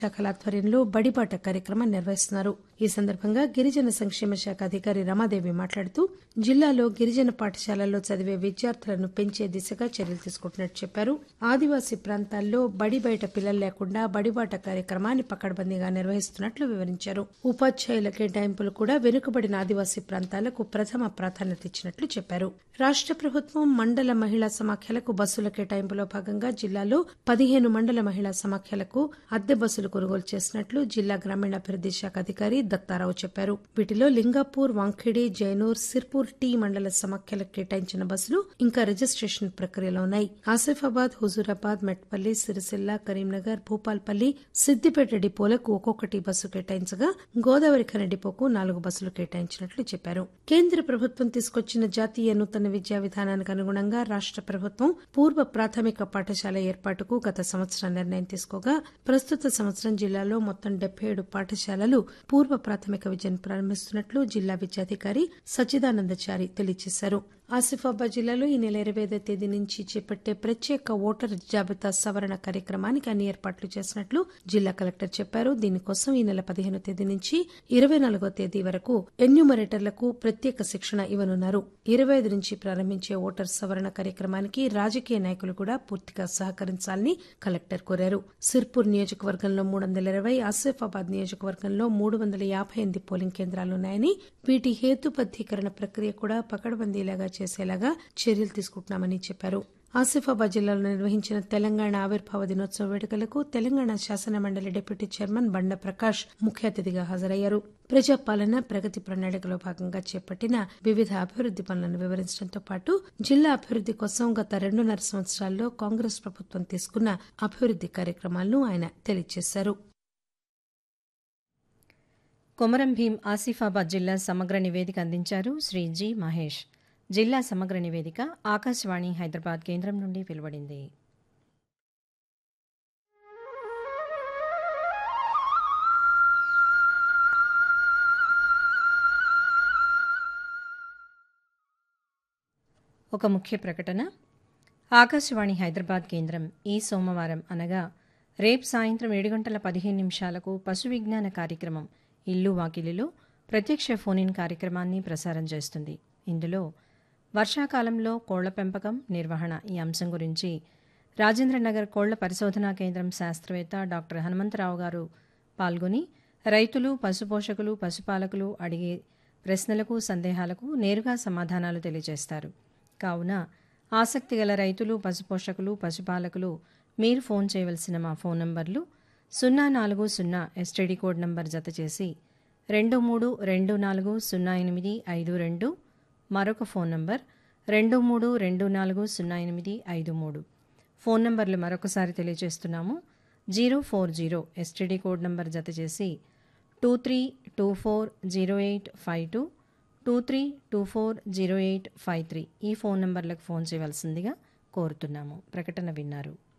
శాఖల ఆధ్వర్యంలో బడిబాట కార్యక్రమం నిర్వహిస్తున్నారు ఈ సందర్భంగా గిరిజన సంక్షేమ శాఖ అధికారి రమాదేవి మాట్లాడుతూ జిల్లాలో గిరిజన పాఠశాలల్లో చదివే విద్యార్థులను పెంచే దిశగా చర్యలు తీసుకుంటున్నట్టు చెప్పారు ఆదివాసీ ప్రాంతాల్లో బడి బయట పిల్లలు లేకుండా బడిబాట కార్యక్రమాన్ని పకడ్బందీగా నిర్వహిస్తున్నట్లు వివరించారు ఉపాధ్యాయుల కేటాయింపులు కూడా వెనుకబడిన ఆదివాసీ ప్రాంతాలకు ప్రథమ ప్రాధాన్యత ఇచ్చినట్లు చెప్పారు రాష్ట ప్రభుత్వం మండల మహిళా సమాఖ్యలకు బస్సుల కేటాయింపులో భాగంగా జిల్లాలో పదిహేను మండల మహిళా సమాఖ్యలకు అద్దె బస్సులు కొనుగోలు చేసినట్లు జిల్లా గ్రామీణాభివృద్ది శాఖ అధికారి దత్తారావు చెప్పారు వీటిలో లింగాపూర్ వాంఖేడి జైనూర్ సిర్పూర్ టీ మండల సమాఖ్యలకు కేటాయించిన బస్సులు ఇంకా రిజిస్టేషన్ ప్రక్రియలో ఉన్నాయి ఆసిఫాబాద్ హుజూరాబాద్ మెట్పల్లి సిరిసిల్ల కరీంనగర్ భూపాల్పల్లి సిద్దిపేట డిపోలకు ఒక్కొక్కటి బస్సు కేటాయించగా గోదావరి ఖని డిపోకు నాలుగు బస్సులు కేటాయించినట్లు చెప్పారు కేంద్ర ప్రభుత్వం తీసుకొచ్చిన జాతీయ నూతన విద్యా విధానానికి అనుగుణంగా రాష్ట ప్రభుత్వం పూర్వ ప్రాథమిక పాఠశాల ఏర్పాటుకు గత సంవత్సరం నిర్ణయం తీసుకోగా ప్రస్తుత సంవత్సరం జిల్లాలో మొత్తం డెబ్బై ఏడు పాఠశాలలు పూర్వ ప్రాథమిక విద్యను ప్రారంభిస్తున్నట్లు జిల్లా విద్యాధికారి సచ్చిదానందచారి తెలియజేశారు ఆసిఫాబాద్ జిల్లాలో ఈ నెల ఇరవై ఐదో తేదీ నుంచి చేపట్టే ప్రత్యేక ఓటర్ జాబితా సవరణ కార్యక్రమానికి అన్ని ఏర్పాట్లు చేసినట్లు జిల్లా కలెక్టర్ చెప్పారు దీనికోసం ఈ నెల పదిహేనో తేదీ నుంచి ఇరవై నాలుగో తేదీ వరకు ఎన్యూమరేటర్లకు ప్రత్యేక శిక్షణ ఇవ్వనున్నారు ఇరవై ఐదు నుంచి ప్రారంభించే ఓటర్ సవరణ కార్యక్రమానికి రాజకీయ నాయకులు కూడా పూర్తిగా సహకరించాలని కలెక్టర్ కోరారు సిర్పూర్ నియోజకవర్గంలో మూడు వందల ఇరవై ఆసిఫాబాద్ నియోజకవర్గంలో మూడు వందల యాభై ఎనిమిది పోలింగ్ కేంద్రాలున్నాయని వీటి హేతుబద్దీకరణ ప్రక్రియ కూడా పకడ్బందీలాగా చేసేలాగా చర్యలు తీసుకుంటున్నామని చెప్పారు ఆసిఫాబాద్ జిల్లాలో నిర్వహించిన తెలంగాణ ఆవిర్భావ దినోత్సవ వేడుకలకు తెలంగాణ శాసన మండలి డిప్యూటీ చైర్మన్ బండ ప్రకాష్ ముఖ్య అతిథిగా హాజరయ్యారు ప్రజాపాలన ప్రగతి ప్రణాళికలో భాగంగా చేపట్టిన వివిధ అభివృద్ది పనులను వివరించడంతో పాటు జిల్లా అభివృద్ది కోసం గత రెండున్నర సంవత్సరాల్లో కాంగ్రెస్ ప్రభుత్వం తీసుకున్న అభివృద్ది కార్యక్రమాలను ఆయన తెలియజేశారు కొమరం భీం ఆసిఫాబాద్ జిల్లా సమగ్ర నివేదిక అందించారు శ్రీ జి మహేష్ జిల్లా సమగ్ర నివేదిక ఆకాశవాణి హైదరాబాద్ కేంద్రం నుండి వెలువడింది ఒక ముఖ్య ప్రకటన ఆకాశవాణి హైదరాబాద్ కేంద్రం ఈ సోమవారం అనగా రేపు సాయంత్రం ఏడు గంటల పదిహేను నిమిషాలకు పశు విజ్ఞాన కార్యక్రమం ఇల్లు వాకిలిలో ప్రత్యక్ష ఫోన్ ఇన్ కార్యక్రమాన్ని ప్రసారం చేస్తుంది ఇందులో వర్షాకాలంలో కోళ్ల పెంపకం నిర్వహణ ఈ అంశం గురించి రాజేంద్రనగర్ కోళ్ల పరిశోధనా కేంద్రం శాస్త్రవేత్త డాక్టర్ హనుమంతరావు గారు పాల్గొని రైతులు పశుపోషకులు పశుపాలకులు అడిగే ప్రశ్నలకు సందేహాలకు నేరుగా సమాధానాలు తెలియజేస్తారు కావున ఆసక్తి గల రైతులు పశుపోషకులు పశుపాలకులు మీరు ఫోన్ చేయవలసిన మా ఫోన్ నంబర్లు సున్నా నాలుగు సున్నా ఎస్టీడీ కోడ్ నంబర్ జత చేసి రెండు మూడు రెండు నాలుగు సున్నా ఎనిమిది ఐదు రెండు మరొక ఫోన్ నంబర్ రెండు మూడు రెండు నాలుగు సున్నా ఎనిమిది ఐదు మూడు ఫోన్ నంబర్లు మరొకసారి తెలియజేస్తున్నాము zero four zero STD code number జత చేసి two three two four zero eight five two two three two four zero eight five three ఈ ఫోన్ నంబర్లకు ఫోన్ చేయవలసిందిగా కోరుతున్నాము ప్రకటన విన్నారు